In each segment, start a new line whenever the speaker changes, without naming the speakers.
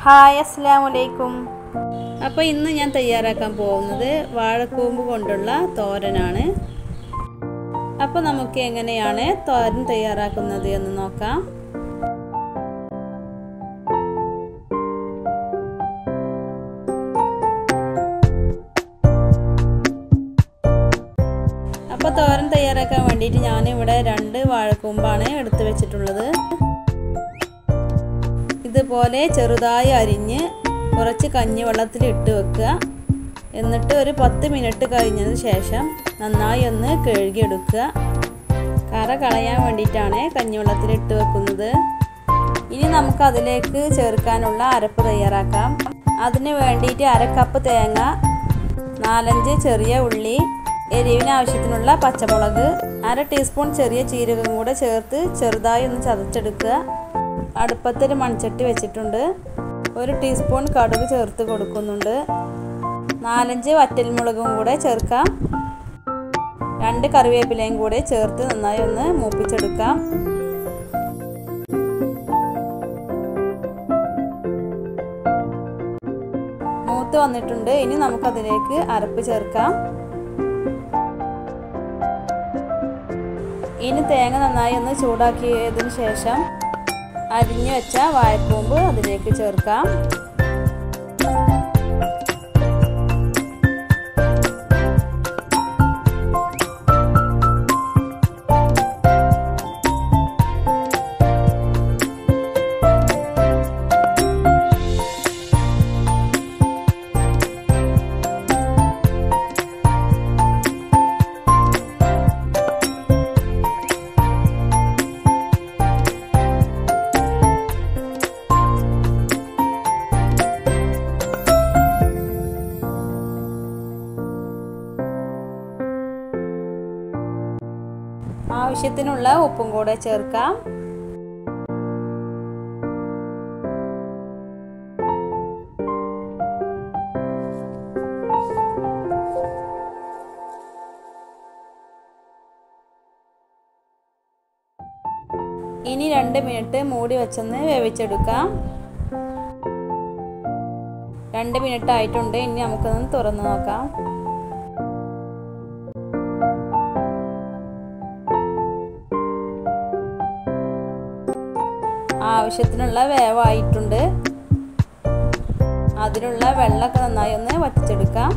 hi അസ്സാം വലൈക്കും അപ്പോൾ ഇന്ന് ഞാൻ തയ്യാറാക്കാൻ പോകുന്നത് വാഴക്കൂമ്പ് കൊണ്ടുള്ള തോരനാണ് അപ്പോൾ നമുക്ക് എങ്ങനെയാണ് തോരൻ തയ്യാറാക്കുന്നത് എന്ന് നോക്കാം അപ്പോൾ തോരൻ തയ്യാറാക്കാൻ വേണ്ടിയിട്ട് ഞാനിവിടെ രണ്ട് വാഴക്കൂമ്പാണ് എടുത്തു വെച്ചിട്ടുള്ളത് ഇതുപോലെ ചെറുതായി അരിഞ്ഞ് കുറച്ച് കഞ്ഞിവെള്ളത്തിൽ ഇട്ട് വെക്കുക എന്നിട്ട് ഒരു പത്ത് മിനിറ്റ് കഴിഞ്ഞതിന് ശേഷം നന്നായി ഒന്ന് കഴുകിയെടുക്കുക കറ കളയാൻ വേണ്ടിയിട്ടാണ് കഞ്ഞിവെള്ളത്തിൽ ഇട്ട് വെക്കുന്നത് ഇനി നമുക്ക് അതിലേക്ക് ചേർക്കാനുള്ള അരപ്പ് തയ്യാറാക്കാം അതിന് വേണ്ടിയിട്ട് അര കപ്പ് തേങ്ങ നാലഞ്ച് ചെറിയ ഉള്ളി എരിവിന് ആവശ്യത്തിനുള്ള പച്ചമുളക് അര ടീസ്പൂൺ ചെറിയ ജീരകം കൂടെ ചേർത്ത് ചെറുതായി ഒന്ന് ചതച്ചെടുക്കുക അടുപ്പത്തൊരു മൺചട്ടി വെച്ചിട്ടുണ്ട് ഒരു ടീസ്പൂൺ കടുക് ചേർത്ത് കൊടുക്കുന്നുണ്ട് നാലഞ്ച് വറ്റൽമുളകും കൂടെ ചേർക്കാം രണ്ട് കറിവേപ്പിലയും കൂടെ ചേർത്ത് നന്നായി ഒന്ന് മൂപ്പിച്ചെടുക്കാം മൂത്ത് വന്നിട്ടുണ്ട് ഇനി നമുക്കതിലേക്ക് അരപ്പ് ചേർക്കാം ഇനി തേങ്ങ നന്നായി ഒന്ന് ചൂടാക്കിയതിന് ശേഷം അരിഞ്ഞു വെച്ച വാഴക്കൂമ്പ് അതിലേക്ക് ചേർക്കാം ആവശ്യത്തിനുള്ള ഉപ്പും കൂടെ ചേർക്കാം ഇനി രണ്ട് മിനിറ്റ് മൂടി വെച്ചൊന്ന് വേവിച്ചെടുക്കാം രണ്ട് മിനിറ്റ് ആയിട്ടുണ്ട് ഇനി നമുക്കൊന്ന് തുറന്നു നോക്കാം ആവശ്യത്തിനുള്ള വേവായിട്ടുണ്ട് അതിലുള്ള വെള്ളമൊക്കെ നന്നായി ഒന്ന് വറ്റിച്ചെടുക്കാം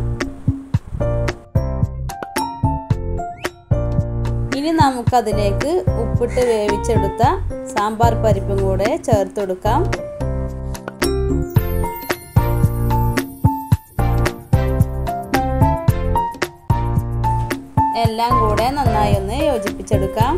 ഇനി നമുക്കതിലേക്ക് ഉപ്പിട്ട് വേവിച്ചെടുത്ത സാമ്പാർ പരിപ്പും കൂടെ ചേർത്ത് കൊടുക്കാം എല്ലാം കൂടെ നന്നായി ഒന്ന് യോജിപ്പിച്ചെടുക്കാം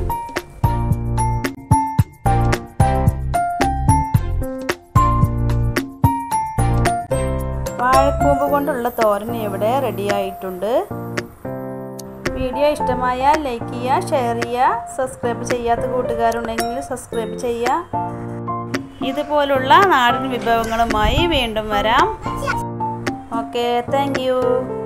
വാഴക്കൂമ്പ് കൊണ്ടുള്ള തോരൻ ഇവിടെ റെഡി ആയിട്ടുണ്ട് വീഡിയോ ഇഷ്ടമായാൽ ലൈക്ക് ചെയ്യുക ഷെയർ ചെയ്യുക സബ്സ്ക്രൈബ് ചെയ്യാത്ത കൂട്ടുകാരുണ്ടെങ്കിൽ സബ്സ്ക്രൈബ് ചെയ്യുക ഇതുപോലുള്ള നാടൻ വിഭവങ്ങളുമായി വീണ്ടും വരാം ഓക്കെ താങ്ക്